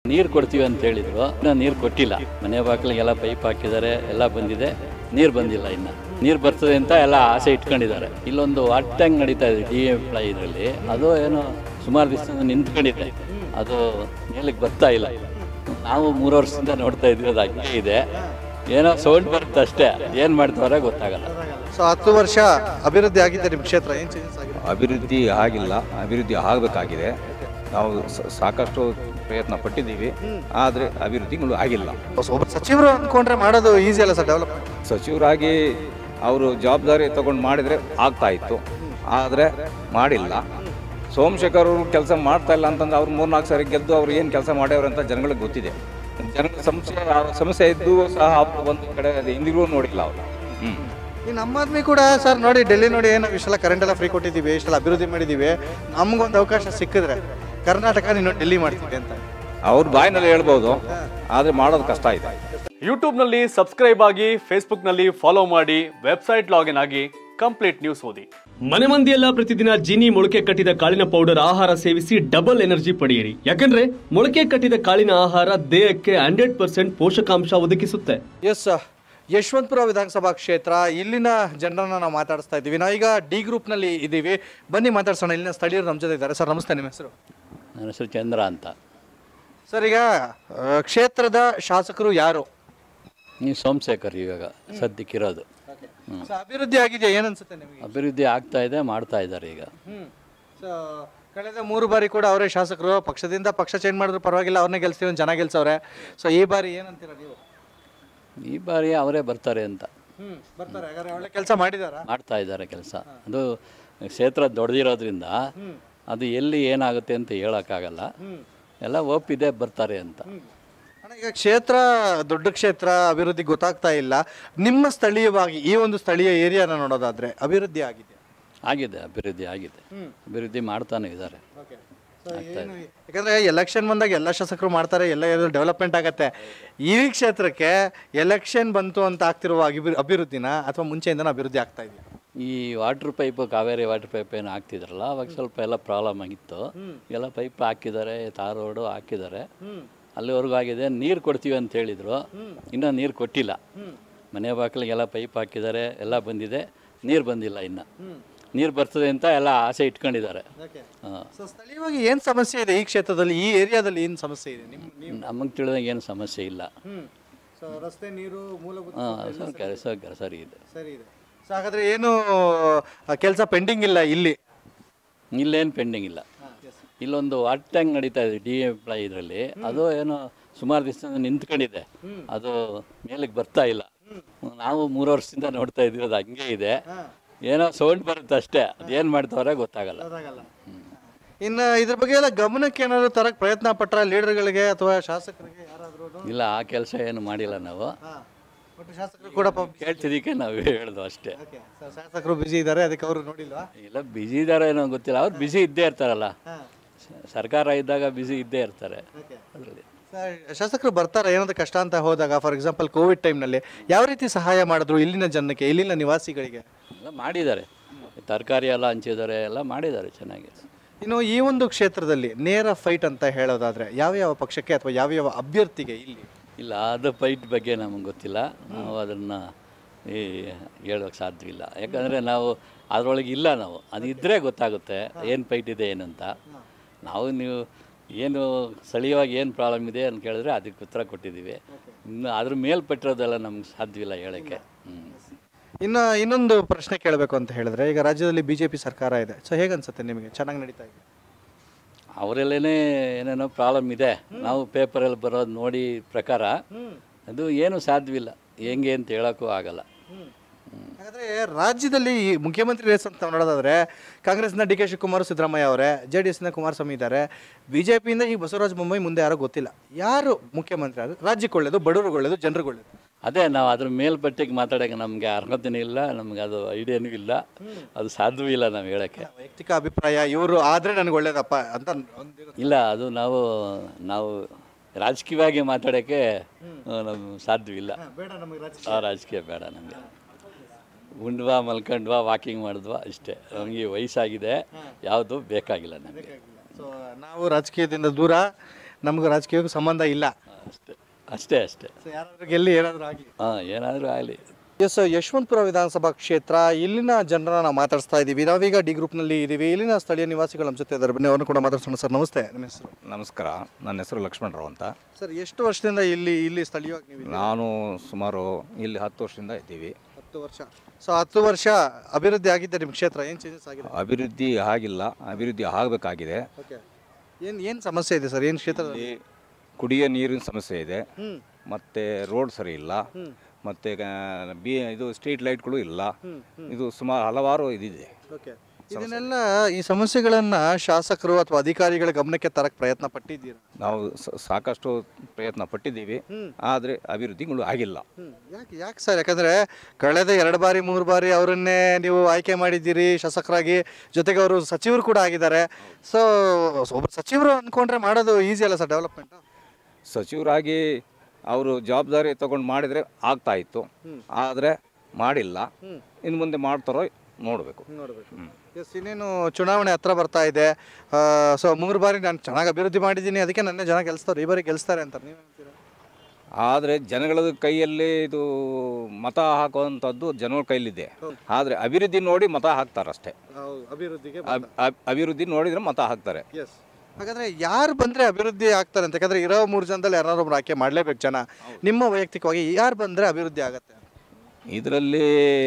ನೀರು ಕೊಡ್ತೀವಿ ಅಂತ ಹೇಳಿದ್ರು ಇನ್ನು ನೀರು ಕೊಟ್ಟಿಲ್ಲ ಮನೆ ಬಾಗಿಲಿಗೆಲ್ಲ ಪೈಪ್ ಹಾಕಿದ್ದಾರೆ ಎಲ್ಲ ಬಂದಿದೆ ನೀರು ಬಂದಿಲ್ಲ ಇನ್ನು ನೀರು ಬರ್ತದೆ ಅಂತ ಎಲ್ಲ ಆಸೆ ಇಟ್ಕೊಂಡಿದ್ದಾರೆ ಇಲ್ಲೊಂದು ವಾಟರ್ ಟ್ಯಾಂಕ್ ನಡೀತಾ ಇದೆ ಡಿ ಎಂ ಪ್ಲೈ ಇದರಲ್ಲಿ ಅದು ಏನೋ ಸುಮಾರು ದಿವಸ ನಿಂತ್ಕೊಂಡಿದೆ ಅದು ಮೇಲಕ್ಕೆ ಬರ್ತಾ ಇಲ್ಲ ನಾವು ಮೂರು ವರ್ಷದಿಂದ ನೋಡ್ತಾ ಇದ್ವಿ ಅದು ಹಂಗೆ ಇದೆ ಏನೋ ಸೌಂಡ್ ಬರುತ್ತೆ ಅಷ್ಟೇ ಏನು ಮಾಡ್ತಾವ್ರೆ ಗೊತ್ತಾಗಲ್ಲ ಸೊ ಹತ್ತು ವರ್ಷ ಅಭಿವೃದ್ಧಿ ಆಗಿದೆ ನಿಮ್ಮ ಕ್ಷೇತ್ರ ಏನು ಚೇಂಜಸ್ ಆಗಿದೆ ಅಭಿವೃದ್ಧಿ ಆಗಿಲ್ಲ ಅಭಿವೃದ್ಧಿ ಆಗಬೇಕಾಗಿದೆ ನಾವು ಸ- ಸಾಕಷ್ಟು ಪ್ರಯತ್ನ ಪಟ್ಟಿದ್ದೀವಿ ಆದರೆ ಅಭಿವೃದ್ಧಿಗಳು ಆಗಿಲ್ಲ ಸೊ ಒಬ್ಬರು ಸಚಿವರು ಅಂದ್ಕೊಂಡ್ರೆ ಮಾಡೋದು ಈಸಿ ಅಲ್ಲ ಸರ್ ಡೆವಲಪ್ಮೆಂಟ್ ಸಚಿವರಾಗಿ ಅವರು ಜವಾಬ್ದಾರಿ ತಗೊಂಡು ಮಾಡಿದರೆ ಆಗ್ತಾ ಇತ್ತು ಆದರೆ ಮಾಡಿಲ್ಲ ಸೋಮಶೇಖರ್ ಅವರು ಕೆಲಸ ಮಾಡ್ತಾ ಇಲ್ಲ ಅಂತಂದ್ರೆ ಅವ್ರು ಮೂರ್ನಾಲ್ಕು ಸಾರಿ ಗೆದ್ದು ಅವ್ರು ಏನು ಕೆಲಸ ಮಾಡ್ಯವ್ರು ಅಂತ ಜನಗಳಿಗೆ ಗೊತ್ತಿದೆ ಜನಗಳ ಸಮಸ್ಯೆ ಆ ಸಮಸ್ಯೆ ಇದ್ದು ಸಹ ಅವರು ಒಂದು ಕಡೆ ಹಿಂದಿಗೂ ನೋಡಿಲ್ಲ ಅವರು ಹ್ಞೂ ಈ ನಮ್ಮ ಆದ್ಮಿ ಕೂಡ ಸರ್ ನೋಡಿ ಡೆಲ್ಲಿ ನೋಡಿ ಏನು ಇಷ್ಟೆಲ್ಲ ಕರೆಂಟ್ ಎಲ್ಲ ಫ್ರೀ ಕೊಟ್ಟಿದ್ದೀವಿ ಇಷ್ಟೆಲ್ಲ ಅಭಿವೃದ್ಧಿ ಮಾಡಿದ್ದೀವಿ ನಮಗೊಂದು ಅವಕಾಶ ಸಿಕ್ಕಿದ್ರೆ ಕರ್ನಾಟಕ ನೀನು ಡೆಲ್ಲಿ ಮಾಡ್ತೀವಿ ಅಂತ ಅವ್ರ ಬಾಯಿನಲ್ಲಿ ಹೇಳ್ಬೋದು ಆದರೆ ಮಾಡೋದು ಕಷ್ಟ ಇದೆ ಯೂಟ್ಯೂಬ್ನಲ್ಲಿ ಸಬ್ಸ್ಕ್ರೈಬ್ ಆಗಿ ಫೇಸ್ಬುಕ್ನಲ್ಲಿ ಫಾಲೋ ಮಾಡಿ ವೆಬ್ಸೈಟ್ ಲಾಗಿನ್ ಆಗಿ ಕಂಪ್ಲೀಟ್ ನ್ಯೂಸ್ ಓದಿ ಮನೆ ಮಂದಿಯೆಲ್ಲ ಪ್ರತಿದಿನ ಜೀನಿ ಮೊಳಕೆ ಕಟ್ಟಿದ ಕಾಳಿನ ಪೌಡರ್ ಆಹಾರ ಸೇವಿಸಿ ಡಬಲ್ ಎನರ್ಜಿ ಪಡೆಯಿರಿ ಯಾಕಂದ್ರೆ ಮೊಳಕೆ ಕಟ್ಟಿದ ಕಾಳಿನ ಆಹಾರ ದೇಹಕ್ಕೆ ಹಂಡ್ರೆಡ್ ಪರ್ಸೆಂಟ್ ಪೋಷಕಾಂಶ ಒದಗಿಸುತ್ತೆ ಎಸ್ ಯಶವಂತಪುರ ವಿಧಾನಸಭಾ ಕ್ಷೇತ್ರ ಇಲ್ಲಿನ ಜನರನ್ನ ನಾವು ಮಾತಾಡಿಸ್ತಾ ಇದ್ದೀವಿ ನಾವೀಗ ಡಿ ಗ್ರೂಪ್ನಲ್ಲಿ ಇದ್ದೀವಿ ಬನ್ನಿ ಮಾತಾಡ್ಸೋಣ ಇಲ್ಲಿನ ಸ್ಥಳೀಯರು ನಮ್ಮ ಜೊತೆ ಇದ್ದಾರೆ ಸರ್ ನಮಸ್ತೆ ನಿಮ್ಮ ಹೆಸರು ನನ್ನ ಹೆಸರು ಚಂದ್ರ ಅಂತ ಸರ್ ಈಗ ಆ, ಕ್ಷೇತ್ರದ ಶಾಸಕರು ಯಾರು ನೀವು ಸೋಮಶೇಖರ್ ಇವಾಗ ಸದ್ಯಕ್ಕಿರೋದು ಸೊ ಅಭಿವೃದ್ಧಿ ಆಗಿದೆ ಏನನ್ಸುತ್ತೆ ನಿಮಗೆ ಅಭಿವೃದ್ಧಿ ಆಗ್ತಾ ಇದೆ ಮಾಡ್ತಾ ಇದ್ದಾರೆ ಈಗ ಸೊ ಕಳೆದ ಮೂರು ಬಾರಿ ಕೂಡ ಅವರೇ ಶಾಸಕರು ಪಕ್ಷದಿಂದ ಪಕ್ಷ ಚೇಂಜ್ ಮಾಡಿದ್ರು ಪರವಾಗಿಲ್ಲ ಅವ್ರನ್ನೇ ಗೆಲ್ಸ್ತೀವಿ ಅಂತ ಜನ ಗೆಲ್ಸವ್ರೆ ಸೊ ಈ ಬಾರಿ ಏನಂತೀರ ನೀವು ಈ ಬಾರಿ ಅವರೇ ಬರ್ತಾರೆ ಅಂತ ಹ್ಮ್ ಬರ್ತಾರೆ ಹಾಗಾದ್ರೆ ಒಳ್ಳೆ ಕೆಲಸ ಮಾಡಿದಾರಾ ಮಾಡ್ತಾ ಇದ್ದಾರೆ ಕೆಲಸ ಅದು ಕ್ಷೇತ್ರ ದೊಡ್ಡದಿರೋದ್ರಿಂದ ಅದು ಎಲ್ಲಿ ಏನಾಗುತ್ತೆ ಅಂತ ಹೇಳೋಕ್ಕಾಗಲ್ಲ ಎಲ್ಲ ಒಪ್ಪಿದೆ ಬರ್ತಾರೆ ಅಂತ ಅಣ್ಣ, ಈಗ ಕ್ಷೇತ್ರ ದೊಡ್ಡ ಕ್ಷೇತ್ರ ಅಭಿವೃದ್ಧಿ ಗೊತ್ತಾಗ್ತಾ ಇಲ್ಲ ನಿಮ್ಮ ಸ್ಥಳೀಯವಾಗಿ ಈ ಒಂದು ಸ್ಥಳೀಯ ಏರಿಯಾನ ನೋಡೋದಾದ್ರೆ ಅಭಿವೃದ್ಧಿ ಆಗಿದೆ ಆಗಿದೆ ಅಭಿವೃದ್ಧಿ ಆಗಿದೆ ಅಭಿವೃದ್ಧಿ ಮಾಡ್ತಾನೆ ಇದ್ದಾರೆ ಯಾಕಂದ್ರೆ ಎಲೆಕ್ಷನ್ ಬಂದಾಗ ಎಲ್ಲ ಶಾಸಕರು ಮಾಡ್ತಾರೆ ಎಲ್ಲ ಡೆವಲಪ್ಮೆಂಟ್ ಆಗತ್ತೆ ಈ ಕ್ಷೇತ್ರಕ್ಕೆ ಎಲೆಕ್ಷನ್ ಬಂತು ಅಂತ ಆಗ್ತಿರುವ ಅಭಿವೃ- ಅಭಿವೃದ್ಧಿನ ಅಥವಾ ಮುಂಚೆಯಿಂದನೂ ಅಭಿವೃದ್ಧಿ ಆಗ್ತಾ ಇದೆ ಈ water pipe Kaveri water pipe ಏನು ಹಾಕ್ತಿದ್ರಲ್ಲ ಅವಾಗ ಸ್ವಲ್ಪ ಎಲ್ಲ ಪ್ರಾಬ್ಲಮ್ ಆಗಿತ್ತು ಎಲ್ಲ ಪೈಪ್ ಹಾಕಿದ್ದಾರೆ ತಾರ್ ರೋಡು ಹಾಕಿದ್ದಾರೆ ಅಲ್ಲಿವರೆಗೂ ಆಗಿದೆ ನೀರು ಕೊಡ್ತೀವಿ ಅಂತ ಹೇಳಿದ್ರು ಇನ್ನೂ ನೀರು ಕೊಟ್ಟಿಲ್ಲ ಮನೆ ಬಾಗಿಲಿಗೆಲ್ಲ ಪೈಪ್ ಹಾಕಿದ್ದಾರೆ ಎಲ್ಲ ಬಂದಿದೆ ನೀರು ಬಂದಿಲ್ಲ ಇನ್ನು ನೀರು ಬರ್ತದೆ ಅಂತ ಎಲ್ಲ ಆಸೆ ಇಟ್ಕೊಂಡಿದ್ದಾರೆ ಹಾಂ ಸೊ ಸ್ಥಳೀಯವಾಗಿ ಏನು ಸಮಸ್ಯೆ ಇದೆ ಈ ಕ್ಷೇತ್ರದಲ್ಲಿ ಈ ಏರಿಯಾದಲ್ಲಿ ಏನು ಸಮಸ್ಯೆ ಇದೆ ನಿಮ್ಮ ನೀವು ನಮಗೆ ತಿಳಿದಂಗೆ ಏನು ಸಮಸ್ಯೆ ಇಲ್ಲ ಸೊ ರಸ್ತೆ ನೀರು ಮೂಲಭೂತ ಹಾಂ ಸೌಕರ್ಯ ಸೌಕರ್ಯ ಸರಿ ಇದೆ ಸರಿ ಇದೆ ಸೊ ಹಾಗಾದ್ರೆ ಏನು ಕೆಲಸ ಪೆಂಡಿಂಗ್ ಇಲ್ಲ ಇಲ್ಲಿ ಇಲ್ಲೇನು ಪೆಂಡಿಂಗ್ ಇಲ್ಲ ಇಲ್ಲೊಂದು ವಾಟರ್ ಟ್ಯಾಂಕ್ ನಡೀತಾ ಇದೆ ಡಿ ಎಂ ಪ್ಲೈ ಇದರಲ್ಲಿ ಅದು ಏನೋ ಸುಮಾರು ದಿವಸದಿಂದ ನಿಂತ್ಕೊಂಡಿದೆ ಅದು ಮೇಲಕ್ಕೆ ಬರ್ತಾ ಇಲ್ಲ ನಾವು ಮೂರು ವರ್ಷದಿಂದ ನೋಡ್ತಾ ಇದ್ವಿ ಅದು ಹಂಗೆ ಇದೆ ಏನೋ ಸೌಂಡ್ ಬರುತ್ತೆ ಅಷ್ಟೇ ಅದೇನು ಮಾಡ್ತಾವ್ರೆ ಗೊತ್ತಾಗಲ್ಲ ಇನ್ನು ಇದ್ರ ಬಗ್ಗೆ ಎಲ್ಲ ಗಮನಕ್ಕೆ ಏನಾದ್ರು ತರಕ್ಕೆ ಪ್ರಯತ್ನ ಪಟ್ರ ಲೀಡರ್ಗಳಿಗೆ ಅಥವಾ ಶಾಸಕರಿಗೆ ಯಾರಾದ್ರೂ ಇಲ್ಲ ಆ ಕೆಲಸ ಏನು ಮಾಡಿಲ್ಲ ನಾವು ಒಟ್ಟು ಶಾಸಕರು ಕೂಡ ಪಾಪ ಕೇಳ್ತಿದ್ದಕ್ಕೆ ನಾವು ಹೇಳ್ದು ಅಷ್ಟೇ Okay. So, ಶಾಸಕರು ಬಿಜಿ ಇದ್ದಾರೆ ಅದಕ್ಕೆ ಅವರು ನೋಡಿಲ್ವಾ ಇಲ್ಲ ಬ್ಯುಸಿ ಇದ್ದಾರೆ ಏನೋ ಗೊತ್ತಿಲ್ಲ ಅವ್ರು ಬ್ಯುಸಿ ಇದ್ದೇ ಇರ್ತಾರಲ್ಲ ಸ- ಸರ್ಕಾರ ಇದ್ದಾಗ ಬ್ಯುಸಿ ಇದ್ದೇ ಇರ್ತಾರೆ ಅದರಲ್ಲಿ ಸರ್, ಶಾಸಕರು ಬರ್ತಾರೆ ಏನಾದ್ರು ಕಷ್ಟ ಅಂತ ಹೋದಾಗ ಫಾರ್ ಎಕ್ಸಾಂಪಲ್ ಕೋವಿಡ್ ಟೈಮ್ನಲ್ಲಿ ಯಾವ ರೀತಿ ಸಹಾಯ ಮಾಡಿದ್ರು ಇಲ್ಲಿನ ಜನಕ್ಕೆ ಇಲ್ಲಿನ ನಿವಾಸಿಗಳಿಗೆ ಎಲ್ಲ ಮಾಡಿದ್ದಾರೆ ತರಕಾರಿ ಎಲ್ಲ ಹಂಚಿದ್ದಾರೆ ಎಲ್ಲ ಮಾಡಿದ್ದಾರೆ ಚೆನ್ನಾಗಿ ಇನ್ನು ಈ ಒಂದು ಕ್ಷೇತ್ರದಲ್ಲಿ ನೇರ ಫೈಟ್ ಅಂತ ಹೇಳೋದಾದ್ರೆ ಯಾವ ಯಾವ ಪಕ್ಷಕ್ಕೆ ಅಥವಾ ಯಾವ ಯಾವ ಅಭ್ಯರ್ಥಿಗೆ ಇಲ್ಲಿ ಇಲ್ಲ ಅದು ಫೈಟ್ ಬಗ್ಗೆ ನಮಗೆ ಗೊತ್ತಿಲ್ಲ ನಾವು ಅದನ್ನು ಈ ಹೇಳೋಕ್ಕೆ ಸಾಧ್ಯವಿಲ್ಲ ಯಾಕಂದರೆ ನಾವು ಅದರೊಳಗೆ ಇಲ್ಲ ನಾವು ಅದು ಇದ್ದರೆ ಗೊತ್ತಾಗುತ್ತೆ ಏನು ಫೈಟ್ ಇದೆ ಏನಂತ ನಾವು ನೀವು ಏನು ಸ್ಥಳೀಯವಾಗಿ ಏನು ಪ್ರಾಬ್ಲಮ್ ಇದೆ ಅಂತ ಕೇಳಿದ್ರೆ ಅದಕ್ಕೆ ಉತ್ತರ ಕೊಟ್ಟಿದ್ದೀವಿ ಇನ್ನು ಅದ್ರ ಮೇಲ್ಪಟ್ಟಿರೋದೆಲ್ಲ ನಮ್ಗೆ ಸಾಧ್ಯವಿಲ್ಲ ಹೇಳೋಕ್ಕೆ ಹ್ಞೂ ಇನ್ನು ಇನ್ನೊಂದು ಪ್ರಶ್ನೆ ಕೇಳಬೇಕು ಅಂತ ಹೇಳಿದ್ರೆ ಈಗ ರಾಜ್ಯದಲ್ಲಿ ಬಿಜೆಪಿ ಸರ್ಕಾರ ಇದೆ ಸೊ ಹೇಗನ್ಸುತ್ತೆ ನಿಮಗೆ ಚೆನ್ನಾಗಿ ನಡೀತಾ ಇದೆ ಅವರಲ್ಲೇ ಏನೇನೋ ಪ್ರಾಬ್ಲಮ್ ಇದೆ ನಾವು ಪೇಪರಲ್ಲಿ ಬರೋದು ನೋಡಿ ಪ್ರಕಾರ ಅದು ಏನು ಸಾಧ್ಯವಿಲ್ಲ ಹೆಂಗೆ ಅಂತ ಹೇಳೋಕ್ಕೂ ಆಗಲ್ಲ ಹಾಗಾದ್ರೆ ರಾಜ್ಯದಲ್ಲಿ ಈ ಮುಖ್ಯಮಂತ್ರಿ ರೇಸ್ ಅಂತ ನಾವು ನೋಡೋದಾದ್ರೆ ಕಾಂಗ್ರೆಸ್ನ ಡಿ ಕೆ ಶಿವಕುಮಾರ್ ಸಿದ್ದರಾಮಯ್ಯ ಅವರೇ ಜೆ ಡಿ ಎಸ್ನ ಕುಮಾರಸ್ವಾಮಿ ಇದ್ದಾರೆ ಬಿಜೆಪಿಯಿಂದ ಈ ಬಸವರಾಜ ಬೊಮ್ಮಾಯಿ ಮುಂದೆ ಯಾರೋ ಗೊತ್ತಿಲ್ಲ ಯಾರು ಮುಖ್ಯಮಂತ್ರಿ ಆದ್ರೆ ರಾಜ್ಯಕ್ಕೆ ಒಳ್ಳೇದು ಬಡವ್ರಿಗೆ ಒಳ್ಳೇದು ಜನರಿಗೆ ಒಳ್ಳೇದು ಅದೇ ನಾವು ಅದ್ರ ಮೇಲ್ಪಟ್ಟಿಗೆ ಮಾತಾಡೋಕೆ ನಮಗೆ ಅರ್ಹತೆನೂ ಇಲ್ಲ ನಮ್ಗೆ ಅದು ಐಡಿಯಾನೂ ಇಲ್ಲ ಅದು ಸಾಧ್ಯವೂ ಇಲ್ಲ ನಾವು ಹೇಳೋಕ್ಕೆ ವೈಯಕ್ತಿಕ ಅಭಿಪ್ರಾಯ ಇವರು ಆದ್ರೆ ನನಗೆ ಒಳ್ಳೇದಪ್ಪ ಅಂತ ಒಂದಿರುತ್ತೆ. ಇಲ್ಲ ಅದು ನಾವು ನಾವು ರಾಜಕೀಯವಾಗಿ ಮಾತಾಡೋಕ್ಕೆ ನಮ್ಗೆ ಸಾಧ್ಯವಿಲ್ಲ ಬೇಡ ನಮಗೆ ರಾಜಕೀಯ ಆ ರಾಜಕೀಯ ಬೇಡ ನಮಗೆ ಉಂಡ್ವಾ ಮಲ್ಕೊಂಡ್ವಾ ವಾಕಿಂಗ್ ಮಾಡಿದ್ವಾ ಅಷ್ಟೇ ನಮಗೆ ವಯಸ್ಸಾಗಿದೆ ಯಾವುದು ಬೇಕಾಗಿಲ್ಲ ನಮಗೆ ಸೊ ನಾವು ರಾಜಕೀಯದಿಂದ ದೂರ ನಮಗೂ ರಾಜಕೀಯಕ್ಕೂ ಸಂಬಂಧ ಇಲ್ಲ ಅಷ್ಟೇ ಅಷ್ಟೇ ಅಷ್ಟೇ ಸೊ ಯಾರಾದ್ರೂ ಗೆಲ್ಲಿ ಏನಾದರೂ ಆಗಲಿ ಹಾಂ ಏನಾದರೂ ಆಗಲಿ ಎಸ್ ಯಶವಂತಪುರ ವಿಧಾನಸಭಾ ಕ್ಷೇತ್ರ ಇಲ್ಲಿನ ಜನರನ್ನ ನಾವು ಮಾತಾಡಿಸ್ತಾ ಇದ್ದೀವಿ ನಾವೀಗ ಡಿ ಗ್ರೂಪ್ನಲ್ಲಿ ಇದ್ದೀವಿ ಇಲ್ಲಿನ ಸ್ಥಳೀಯ ನಿವಾಸಿಗಳು ನಮ್ಮ ಜೊತೆ ಇದ್ದಾರೆ ಬನ್ನಿ ಅವ್ರನ್ನ ಕೂಡ ಮಾತಾಡ್ಸೋಣ ಸರ್ ನಮಸ್ತೆ ನಿಮ್ಮ ಹೆಸರು ನಮಸ್ಕಾರ ನನ್ನ ಹೆಸರು ಲಕ್ಷ್ಮಣರಾವ್ ಅಂತ ಸರ್ ಎಷ್ಟು ವರ್ಷದಿಂದ ಇಲ್ಲಿ ಇಲ್ಲಿ ಸ್ಥಳೀಯವಾಗಿ ನೀವು ಇದ್ದೀರಿ? ನಾನು ಸುಮಾರು ಇಲ್ಲಿ ಹತ್ತು ವರ್ಷದಿಂದ ಇದ್ದೀವಿ ಹತ್ತು ವರ್ಷ ಸೊ ಹತ್ತು ವರ್ಷ ಅಭಿವೃದ್ಧಿ ಆಗಿದ್ದೆ ನಿಮ್ಮ ಕ್ಷೇತ್ರ ಏನು ಚೇಂಜಸ್ ಆಗಿದೆ ಅಭಿವೃದ್ಧಿ ಆಗಿಲ್ಲ ಅಭಿವೃದ್ಧಿ ಆಗಬೇಕಾಗಿದೆ ಓಕೆ ಏನು ಏನು ಸಮಸ್ಯೆ ಇದೆ ಸರ್ ಏನು ಕ್ಷೇತ್ರದಲ್ಲಿ ಇಲ್ಲಿ ಕುಡಿಯೋ ನೀರಿನ ಸಮಸ್ಯೆ ಇದೆ ಹ್ಞೂ ಮತ್ತು ರೋಡ್ ಸರಿ ಇಲ್ಲ ಮತ್ತು ಬಿ ಇದು ಸ್ಟ್ರೀಟ್ ಲೈಟ್ಗಳು ಇಲ್ಲ ಇದು ಸುಮಾರು ಹಲವಾರು ಇದಿದೆ ಓಕೆ ಇದನ್ನೆಲ್ಲ ಈ ಸಮಸ್ಯೆಗಳನ್ನ ಶಾಸಕರು ಅಥವಾ ಅಧಿಕಾರಿಗಳ ಗಮನಕ್ಕೆ ತರಕ್ಕೆ ಪ್ರಯತ್ನ ಪಟ್ಟಿದ್ದೀರಾ ನಾವು ಸ- ಸಾಕಷ್ಟು ಪ್ರಯತ್ನ ಪಟ್ಟಿದ್ದೀವಿ ಆದರೆ ಅಭಿವೃದ್ಧಿಗಳು ಆಗಿಲ್ಲ ಯಾಕೆ ಯಾಕೆ ಸರ್ ಯಾಕಂದ್ರೆ ಕಳೆದ ಎರಡು ಬಾರಿ ಮೂರು ಬಾರಿ ಅವರನ್ನೇ ನೀವು ಆಯ್ಕೆ ಮಾಡಿದ್ದೀರಿ ಶಾಸಕರಾಗಿ ಜೊತೆಗೆ ಅವರು ಸಚಿವರು ಕೂಡ ಆಗಿದ್ದಾರೆ ಸೊ ಒಬ್ಬರು ಸಚಿವರು ಅನ್ಕೊಂಡ್ರೆ ಮಾಡೋದು ಈಸಿ ಅಲ್ಲ ಸರ್ ಡೆವಲಪ್ಮೆಂಟ್ ಸಚಿವರಾಗಿ ಅವರು ಜವಾಬ್ದಾರಿ ತಗೊಂಡು ಮಾಡಿದರೆ ಆಗ್ತಾ ಇತ್ತು ಆದರೆ ಮಾಡಿಲ್ಲ ಇನ್ನು ಮುಂದೆ ಮಾಡ್ತಾರೋ ನೋಡಬೇಕು ನೋಡಬೇಕು ಎಸ್ ಇನ್ನೇನು ಚುನಾವಣೆ ಹತ್ರ ಬರ್ತಾ ಇದೆ ಸೊ ಮೂರು ಬಾರಿ ನಾನು ಚೆನ್ನಾಗಿ ಅಭಿವೃದ್ಧಿ ಮಾಡಿದ್ದೀನಿ ಅದಕ್ಕೆ ನನ್ನೇ ಜನ ಗೆಲ್ಸ್ತಾರೆ ಈ ಬಾರಿ ಗೆಲ್ಸ್ತಾರೆ ಅಂತಾರೆ ನೀವು ಹೇಳ್ತೀರಾ ಆದರೆ ಜನಗಳ ಕೈಯಲ್ಲಿ ಇದು ಮತ ಹಾಕುವಂಥದ್ದು ಜನಗಳ ಕೈಲಿದೆ ಆದರೆ ಅಭಿವೃದ್ಧಿ ನೋಡಿ ಮತ ಹಾಕ್ತಾರಷ್ಟೇ ಅಭಿವೃದ್ಧಿಗೆ ಅಬ್- ಅಬ್- ಅಭಿವೃದ್ಧಿ ನೋಡಿದರೆ ಮತ ಹಾಕ್ತಾರೆ ಎಸ್ ಹಾಗಾದ್ರೆ ಯಾರು ಬಂದ್ರೆ ಅಭಿವೃದ್ಧಿ ಆಗ್ತಾರೆ ಅಂತ ಯಾಕಂದ್ರೆ ಇರೋ ಮೂರು ಜನದಲ್ಲಿ ಯಾರು ಒಬ್ರು ಆಯ್ಕೆ ಮಾಡ್ಲೇಬೇಕು ಜನ ನಿಮ್ಮ ವೈಯಕ್ತಿಕವಾಗಿ ಯಾರು ಬಂದ್ರೆ ಅಭಿವೃದ್ಧಿ ಆಗತ್ತೆ ಇದರಲ್ಲಿ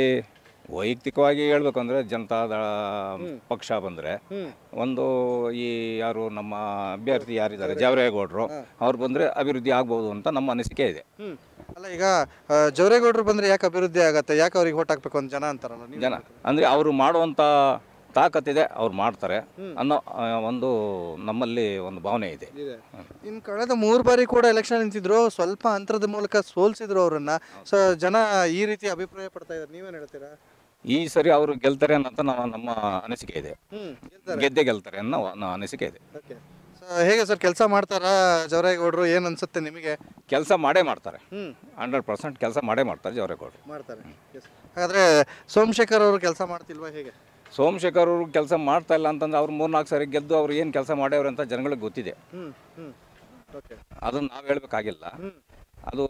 ವೈಯಕ್ತಿಕವಾಗಿ ಹೇಳ್ಬೇಕು ಅಂದರೆ ಜನತಾದಳ ಪಕ್ಷ ಬಂದರೆ ಒಂದು ಈ ಯಾರು ನಮ್ಮ ಅಭ್ಯರ್ಥಿ ಯಾರಿದ್ದಾರೆ ಜಾವರೇಗೌಡರು ಅವ್ರು ಬಂದರೆ ಅಭಿವೃದ್ಧಿ ಆಗ್ಬೋದು ಅಂತ ನಮ್ಮ ಅನಿಸಿಕೆ ಇದೆ ಅಲ್ಲ ಈಗ ಆ, ಜವರೇಗೌಡರು ಬಂದ್ರೆ ಯಾಕೆ ಅಭಿವೃದ್ಧಿ ಆಗತ್ತೆ ಯಾಕೆ ಅವ್ರಿಗೆ ಓಟ್ ಹಾಕ್ಬೇಕು ಅಂತ ಜನ ಅಂತಾರಲ್ಲ ನೀವು ಜನ ಅಂದರೆ ಅವರು ಮಾಡುವಂಥ ತಾಕತ್ತಿದೆ ಅವ್ರು ಮಾಡ್ತಾರೆ ಅನ್ನೋ ಆ, ಒಂದು ನಮ್ಮಲ್ಲಿ ಒಂದು ಭಾವನೆ ಇದೆ ಇದೆ ಇನ್ನು ಕಳೆದ ಮೂರು ಬಾರಿ ಕೂಡ ಎಲೆಕ್ಷನ್ ನಿಂತಿದ್ರು ಸ್ವಲ್ಪ ಅಂತರದ ಮೂಲಕ ಸೋಲ್ಸಿದ್ರು ಅವರನ್ನ ಸೊ ಜನ ಈ ರೀತಿ ಅಭಿಪ್ರಾಯ ಪಡ್ತಾ ಇದ್ದಾರೆ ನೀವೇನ್ ಹೇಳ್ತೀರಾ ಈ ಸರಿ ಅವರು ಗೆಲ್ತಾರೆ ಅನ್ನೋಂಥ ನಮ್ಮ ನಮ್ಮ ಅನಿಸಿಕೆ ಇದೆ ಹ್ಮ್ ಗೆದ್ದೆ ಗೆಲ್ತಾರೆ ಅನ್ನೋ ನ- ಅನಿಸಿಕೆ ಇದೆ ಓಕೆ ಸೊ ಹೇಗೆ ಸರ್ ಕೆಲಸ ಮಾಡ್ತಾರಾ ಜವರೇಗೌಡರು ಏನ್ ಅನ್ಸುತ್ತೆ ನಿಮಗೆ ಕೆಲಸ ಮಾಡೇ ಮಾಡ್ತಾರೆ ಹ್ಮ್ ಹಂಡ್ರೆಡ್ ಪರ್ಸೆಂಟ್ ಕೆಲಸ ಮಾಡೇ ಮಾಡ್ತಾರೆ ಜವರೇಗೌಡರು ಮಾಡ್ತಾರೆ ಹಾಗಾದ್ರೆ ಸೋಮಶೇಖರ್ ಅವರು ಕೆಲಸ ಮಾಡ್ತಿಲ್ವಾ ಹೇಗೆ ಸೋಮಶೇಖರ್ ಅವರು ಕೆಲಸ ಮಾಡ್ತಾ ಇಲ್ಲ ಅಂತಂದ್ರೆ ಅವ್ರು ಮೂರ್ನಾಲ್ಕು ಸಾರಿ ಗೆದ್ದು ಅವ್ರು ಏನು ಕೆಲಸ ಮಾಡ್ಯವ್ರು ಅಂತ ಜನಗಳಿಗೆ ಗೊತ್ತಿದೆ ಹ್ಮ್ ಹ್ಮ್ ಓಕೆ ಅದನ್ನು ನಾವು ಹೇಳ್ಬೇಕಾಗಿಲ್ಲ ಅದು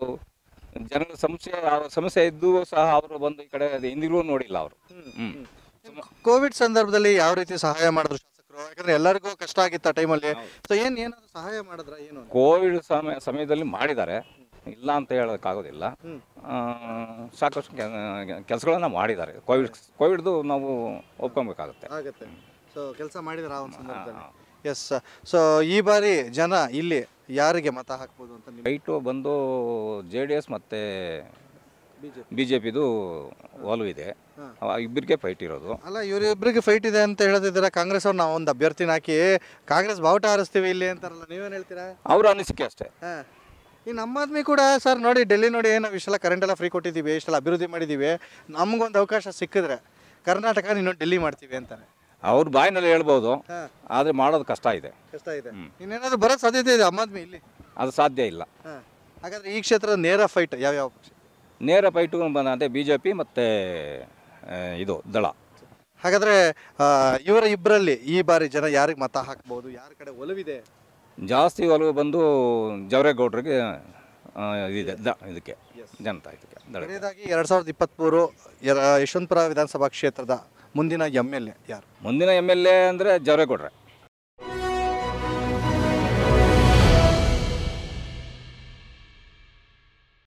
ಜನಗಳ ಸಮಸ್ಯೆ ಆ ಸಮಸ್ಯೆ ಇದ್ದು ಸಹ ಅವರು ಬಂದು ಈ ಕಡೆ ಹಿಂದಿಗೂ ನೋಡಿಲ್ಲ ಅವರು ಹ್ಞೂ ಕೋವಿಡ್ ಸಂದರ್ಭದಲ್ಲಿ ಯಾವ ರೀತಿ ಸಹಾಯ ಮಾಡಿದ್ರು ಶಾಸಕರು ಯಾಕಂದ್ರೆ ಎಲ್ಲರಿಗೂ ಕಷ್ಟ ಆಗಿತ್ತು ಆ ಟೈಮಲ್ಲಿ ಸೊ ಏನ್ ಏನಾದ್ರು ಸಹಾಯ ಮಾಡಿದ್ರ ಏನು ಅಂತ? ಕೋವಿಡ್ ಸಮಯ ಸಮಯದಲ್ಲಿ ಮಾಡಿದ್ದಾರೆ ಇಲ್ಲ ಅಂತ ಹೇಳೋಕ್ಕಾಗೋದಿಲ್ಲ ಆ, ಸಾಕಷ್ಟು ಕೆಲಸಗಳನ್ನ ಮಾಡಿದ್ದಾರೆ ಕೋವಿಡ್ ಕೋವಿಡ್ದು ನಾವು ಒಪ್ಕೊಬೇಕಾಗುತ್ತೆ ಆಗತ್ತೆ ಸೊ ಕೆಲಸ ಮಾಡಿದ್ರ ಆ ಒಂದು ಸಂದರ್ಭದಲ್ಲಿ ಎಸ್ ಸೊ ಈ ಬಾರಿ ಜನ ಇಲ್ಲಿ ಯಾರಿಗೆ ಮತ ಹಾಕ್ಬೋದು ಅಂತ ನಿಮ್ಗೆ ಫೈಟು ಬಂದು ಜೆ ಡಿ ಎಸ್ ಮತ್ತು ಬಿ ಜೆ ಪಿದು ಒಲವಿದೆ ಇಬ್ಬರಿಗೆ ಫೈಟ್ ಇರೋದು ಅಲ್ಲ ಇವರಿಬ್ಬರಿಗೆ ಫೈಟ್ ಇದೆ ಅಂತ ಹೇಳದಿದ್ದೀರಾ ಕಾಂಗ್ರೆಸ್ ಅವ್ರು ನಾವು ಒಂದು ಅಭ್ಯರ್ಥಿನ ಹಾಕಿ ಕಾಂಗ್ರೆಸ್ ಬಾವುಟ ಹಾರಿಸ್ತೀವಿ ಇಲ್ಲಿ ಅಂತಾರಲ್ಲ ನೀವೇನು ಹೇಳ್ತೀರಾ ಅವ್ರ ಅನಿಸಿಕೆ ಅಷ್ಟೇ ಹಾ. ಈ ನಮ್ಮ ಆದ್ಮಿ ಕೂಡ ಸರ್ ನೋಡಿ ಡೆಲ್ಲಿ ನೋಡಿ ಏನೋ ಇಷ್ಟೆಲ್ಲ ಕರೆಂಟ್ ಎಲ್ಲ ಫ್ರೀ ಕೊಟ್ಟಿದ್ದೀವಿ ಇಷ್ಟೆಲ್ಲ ಅಭಿವೃದ್ಧಿ ಮಾಡಿದ್ದೀವಿ ನಮಗೊಂದು ಅವಕಾಶ ಸಿಕ್ಕಿದ್ರೆ ಕರ್ನಾಟಕ ಇನ್ನೊಂದು ಡೆಲ್ಲಿ ಮಾಡ್ತೀವಿ ಅಂತಾರೆ ಅವ್ರ ಬಾಯಿನಲ್ಲಿ ಹೇಳ್ಬೋದು ಹಾ. ಆದರೆ ಮಾಡೋದು ಕಷ್ಟ ಇದೆ ಕಷ್ಟ ಇದೆ ಇನ್ನೇನಾದ್ರು ಬರೋ ಸಾಧ್ಯತೆ ಇದೆ ಆಮ್ ಆದ್ಮಿ ಇಲ್ಲಿ ಅದು ಸಾಧ್ಯ ಇಲ್ಲ ಹಾ. ಹಾಗಾದ್ರೆ ಈ ಕ್ಷೇತ್ರದ ನೇರ ಫೈಟ್ ಯಾವ್ಯಾವ ಪಕ್ಷ ನೇರ ಫೈಟು ಬಂದಂತೆ ಬಿ ಜೆ ಪಿ ಮತ್ತು ಇದು ದಳ ಹಾಗಾದ್ರೆ ಆ, ಇವರ ಇಬ್ಬರಲ್ಲಿ ಈ ಬಾರಿ ಜನ ಯಾರಿಗೆ ಮತ ಹಾಕ್ಬೋದು ಯಾರ ಕಡೆ ಒಲವಿದೆ ಜಾಸ್ತಿ ಒಲವು ಬಂದು ಜವರೇಗೌಡರಿಗೆ ಆ, ಇದೆ ದ ಇದಕ್ಕೆ ಜನತಾ ಇದಕ್ಕೆ ದಳ ಕೊನೆಯದಾಗಿ ಎರಡ್ ಸಾವಿರದ ಇಪ್ಪತ್ತ್ಮೂರು ಯರ- ಯಶವಂತಪುರ ವಿಧಾನಸಭಾ ಕ್ಷೇತ್ರದ ಮುಂದಿನ ಎಮ್ ಎಲ್ ಎ ಯಾರು ಮುಂದಿನ ಎಮ್ ಎಲ್ ಎ ಅಂದರೆ ಜವರೇಗೌಡ್ರೆ